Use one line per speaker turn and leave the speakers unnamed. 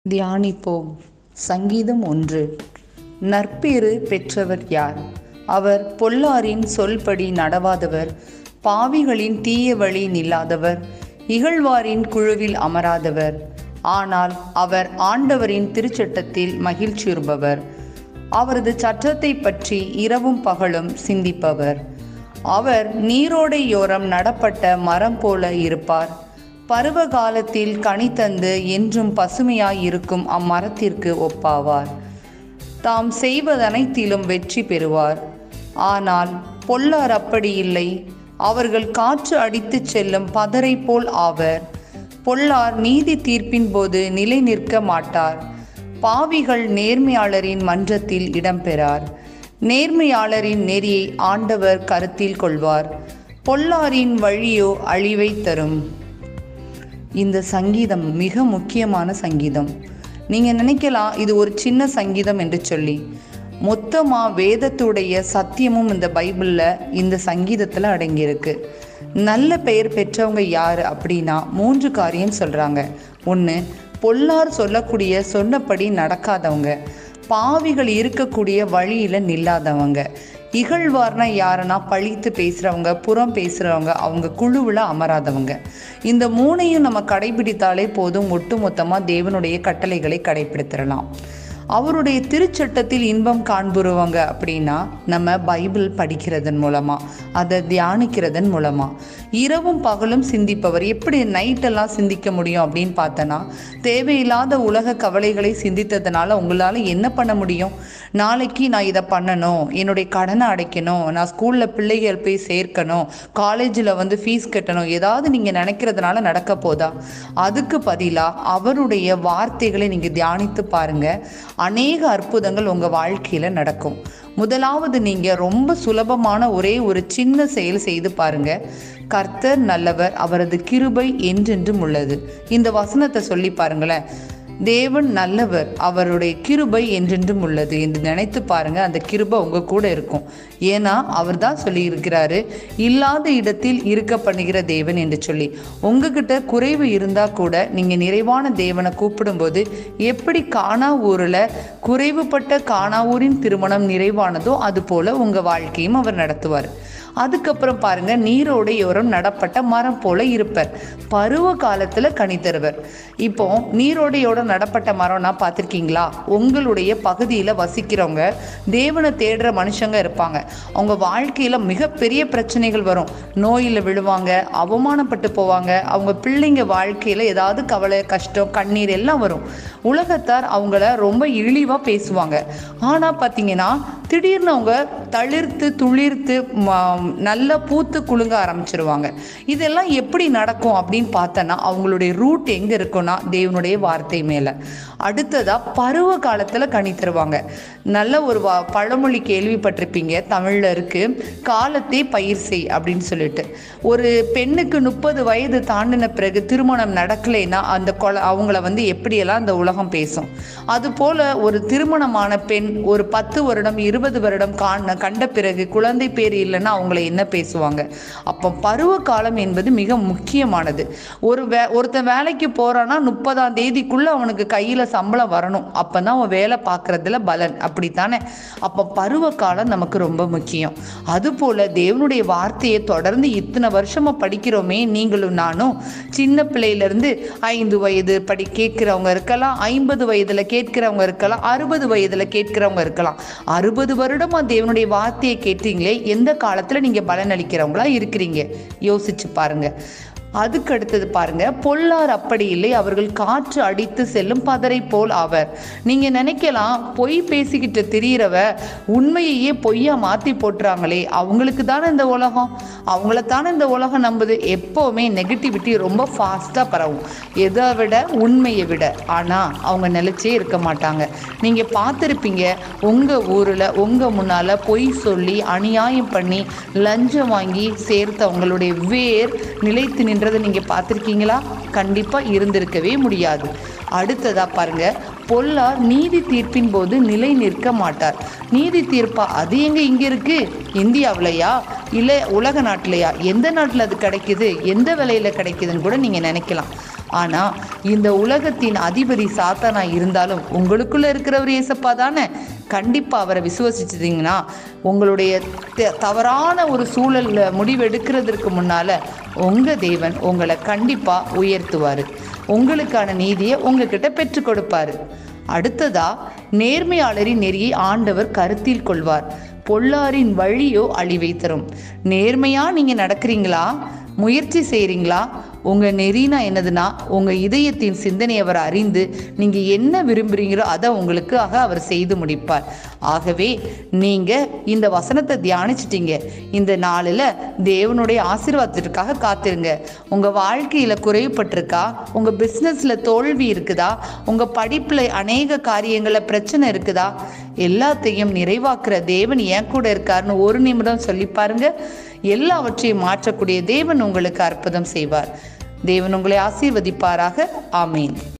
தியானிப்போம் சங்கீதம் ஒன்று நற்பேறு பெற்றவர் யார் அவர் பொல்லாரின் சொல்படி நடவாதவர் பாவிகளின் தீய வழி நில்லாதவர் இகழ்வாரின் குழுவில் அமராதவர் ஆனால் அவர் ஆண்டவரின் திருச்சட்டத்தில் மகிழ்ச்சியுறுபவர் அவரது சட்டத்தை பற்றி இரவும் பகலும் சிந்திப்பவர் அவர் நீரோடையோரம் நடப்பட்ட மரம் போல இருப்பார் பருவ காலத்தில் கனி தந்து என்றும் பசுமையாய் இருக்கும் அம்மரத்திற்கு ஒப்பாவார் தாம் செய்வதனைத்திலும் வெற்றி பெறுவார் ஆனால் பொல்லார் அப்படி இல்லை அவர்கள் காற்று அடித்துச் செல்லும் பதரை போல் ஆவர் பொல்லார் நீதி தீர்ப்பின் போது நிலை நிற்க மாட்டார் பாவிகள் நேர்மையாளரின் மன்றத்தில் இடம்பெறார் நேர்மையாளரின் நெறியை ஆண்டவர் கருத்தில் கொள்வார் பொல்லாரின் வழியோ அழிவை தரும் இந்த சங்கீதம் மிக முக்கியமான சங்கீதம் நீங்கள் நினைக்கலாம் இது ஒரு சின்ன சங்கீதம் என்று சொல்லி மொத்தமாக வேதத்துடைய சத்தியமும் இந்த பைபிளில் இந்த சங்கீதத்தில் அடங்கியிருக்கு நல்ல பெயர் பெற்றவங்க யார் அப்படின்னா மூன்று காரியம் சொல்கிறாங்க ஒன்று பொல்லார் சொல்லக்கூடிய சொன்னபடி நடக்காதவங்க பாவிகள் இருக்கக்கூடிய வழியில் நில்லாதவங்க இகழ்வார்னா யாருன்னா பழித்து பேசுகிறவங்க புறம் பேசுகிறவங்க அவங்க குழுவில் அமராதவங்க இந்த மூணையும் நம்ம கடைபிடித்தாலே போதும் ஒட்டுமொத்தமாக தேவனுடைய கட்டளைகளை கடைபிடித்திடலாம் அவருடைய திருச்சட்டத்தில் இன்பம் காண்புருவாங்க அப்படின்னா நம்ம பைபிள் படிக்கிறதன் மூலமாக அதை தியானிக்கிறதன் மூலமாக இரவும் பகலும் சிந்திப்பவர் எப்படி நைட்டெல்லாம் சிந்திக்க முடியும் அப்படின்னு பார்த்தோன்னா தேவையில்லாத உலக கவலைகளை சிந்தித்ததுனால உங்களால் என்ன பண்ண முடியும் நாளைக்கு நான் இதை பண்ணணும் என்னுடைய கடனை அடைக்கணும் நான் ஸ்கூலில் பிள்ளைகள் போய் சேர்க்கணும் காலேஜில் வந்து ஃபீஸ் கட்டணும் ஏதாவது நீங்கள் நினைக்கிறதுனால நடக்க போதா அதுக்கு பதிலாக அவருடைய வார்த்தைகளை நீங்கள் தியானித்து பாருங்கள் அநேக அற்புதங்கள் உங்கள் வாழ்க்கையில் நடக்கும் முதலாவது நீங்கள் ரொம்ப சுலபமான ஒரே ஒரு சின்ன செயல் செய்து பாருங்க கர்த்தர் நல்லவர் அவரது கிருபை என்றென்றும் உள்ளது இந்த வசனத்தை சொல்லி பாருங்களேன் தேவன் நல்லவர் அவருடைய கிருபை என்றென்றும் உள்ளது என்று நினைத்து பாருங்க அந்த கிருபை உங்க கூட இருக்கும் ஏன்னா அவர் தான் சொல்லி இருக்கிறாரு இல்லாத இடத்தில் இருக்க பண்ணுகிற தேவன் என்று சொல்லி உங்ககிட்ட குறைவு இருந்தா கூட நீங்க நிறைவான தேவனை கூப்பிடும்போது எப்படி காணா ஊரில் குறைவுபட்ட காணாவூரின் திருமணம் நிறைவானதோ அது போல உங்க வாழ்க்கையும் அவர் நடத்துவார் அதுக்கப்புறம் பாருங்க நீரோடையோரம் நடப்பட்ட மரம் போல இருப்பர் பருவ காலத்துல கனி தருவர் இப்போ நீரோடையோட நடப்பட்ட மரம்னா பார்த்துருக்கீங்களா உங்களுடைய பகுதியில் வசிக்கிறவங்க தேவனை தேடுற மனுஷங்க இருப்பாங்க அவங்க வாழ்க்கையில் மிகப்பெரிய பிரச்சனைகள் வரும் நோயில் விழுவாங்க அவமானப்பட்டு போவாங்க அவங்க பிள்ளைங்க வாழ்க்கையில் ஏதாவது கவலை கஷ்டம் கண்ணீர் எல்லாம் வரும் உலகத்தார் அவங்கள ரொம்ப இழிவாக பேசுவாங்க ஆனால் பார்த்தீங்கன்னா திடீர்னு அவங்க தளிர்த்து துளிர்த்து நல்லா பூத்து குலுங்க ஆரம்பிச்சிருவாங்க இதெல்லாம் எப்படி நடக்கும் அப்படின்னு பார்த்தோன்னா அவங்களுடைய ரூட் எங்கே இருக்குன்னா தேவனுடைய வார்த்தை மேலே அடுத்ததாக பருவ காலத்தில் கனி தருவாங்க நல்ல ஒரு வா பழமொழி கேள்விப்பட்டிருப்பீங்க தமிழில் இருக்குது காலத்தை பயிர் செய் அப்படின்னு சொல்லிட்டு ஒரு பெண்ணுக்கு முப்பது வயது தாண்டின பிறகு திருமணம் நடக்கலைன்னா அந்த கொல அவங்கள வந்து எப்படியெல்லாம் அந்த உலகம் பேசும் அதுபோல் ஒரு திருமணமான பெண் ஒரு பத்து வருடம் இருபது வருடம் காண கண்ட பிறகு குழந்தை பேர் இல்லைன்னா அவங்கள என்ன பேசுவாங்க அப்போ பருவ காலம் என்பது மிக முக்கியமானது ஒரு வே ஒருத்தன் வேலைக்கு போகிறான்னா முப்பதாம் தேதிக்குள்ளே அவனுக்கு கையில் சம்பளம் வரணும் அப்போ தான் அவன் வேலை பார்க்குறதுல பலன் அப்படித்தானே அப்போ பருவ காலம் நமக்கு ரொம்ப முக்கியம் அதுபோல் தேவனுடைய வார்த்தையை தொடர்ந்து இத்தனை வருஷமாக படிக்கிறோமே நீங்களும் நானும் சின்ன பிள்ளையிலேருந்து ஐந்து வயது படி கேட்குறவங்க இருக்கலாம் ஐம்பது வயதில் கேட்கிறவங்க இருக்கலாம் அறுபது வயதில் கேட்கிறவங்க இருக்கலாம் அறுபது வருடமாக தேவனுடைய வார்த்தையை கேட்டீங்களே எந்த காலத்தில் நீங்கள் பலனளிக்கிறவங்களா இருக்கிறீங்க யோசிச்சு பாருங்க அதுக்கு அடுத்தது பாருங்க பொல்லார் அப்படி இல்லை அவர்கள் காற்று அடித்து செல்லும் பதரை போல் ஆவர் நீங்க நினைக்கலாம் பொய் பேசிக்கிட்டு திரியிறவ உண்மையையே பொய்யா மாத்தி போட்டுறாங்களே அவங்களுக்கு தானே இந்த உலகம் அவங்கள தானே இந்த உலகம் நம்புது எப்போவுமே நெகட்டிவிட்டி ரொம்ப ஃபாஸ்ட்டாக பரவும் எதை விட உண்மையை விட ஆனால் அவங்க நிலச்சே இருக்க மாட்டாங்க நீங்கள் பார்த்துருப்பீங்க உங்கள் ஊரில் உங்கள் முன்னால் பொய் சொல்லி அநியாயம் பண்ணி லஞ்சம் வாங்கி சேர்த்தவங்களுடைய வேர் நிலைத்து நின்றதை நீங்கள் பார்த்துருக்கீங்களா கண்டிப்பாக இருந்திருக்கவே முடியாது அடுத்ததா பாருங்க பொல்லார் நீதி தீர்ப்பின் போது நிலை நிற்க மாட்டார் நீதி தீர்ப்பா அது எங்க இங்க இருக்கு இந்தியாவிலையா இல்லை உலக நாட்டிலையா எந்த நாட்டில் அது கிடைக்குது எந்த விலையில கிடைக்குதுன்னு கூட நீங்க நினைக்கலாம் ஆனா இந்த உலகத்தின் அதிபதி சாத்தானா இருந்தாலும் உங்களுக்குள்ள இருக்கிறவர் ஏசப்பா தானே கண்டிப்பா அவரை விசுவசிச்சிட்டிங்கன்னா உங்களுடைய த- தவறான ஒரு சூழல்ல முடிவெடுக்கிறதுக்கு முன்னால உங்க தேவன் உங்களை கண்டிப்பா உயர்த்துவாரு உங்களுக்கான நீதியை உங்ககிட்ட பெற்றுக் கொடுப்பாரு அடுத்ததா நேர்மையாளரின் நெறியை ஆண்டவர் கருத்தில் கொள்வார் பொல்லாரின் வழியோ அழிவை தரும் நேர்மையா நீங்க நடக்கிறீங்களா முயற்சி செய்றீங்களா உங்க நெறினா என்னதுன்னா உங்க இதயத்தின் சிந்தனை அவர் அறிந்து நீங்க என்ன விரும்புறீங்களோ அதை உங்களுக்காக அவர் செய்து முடிப்பார் ஆகவே நீங்க இந்த வசனத்தை தியானிச்சிட்டீங்க இந்த நாளில் தேவனுடைய ஆசீர்வாதத்திற்காக காத்திருங்க உங்க வாழ்க்கையில குறைவுபட்டிருக்கா உங்க பிசினஸ்ல தோல்வி இருக்குதா உங்க படிப்புல அநேக காரியங்கள்ல பிரச்சனை இருக்குதா எல்லாத்தையும் நிறைவாக்குற தேவன் என் கூட இருக்காருன்னு ஒரு நிமிடம் சொல்லி பாருங்க எல்லாவற்றையும் மாற்றக்கூடிய தேவன் உங்களுக்கு அற்புதம் செய்வார் தேவன் உங்களை ஆசீர்வதிப்பாராக ஆமீன்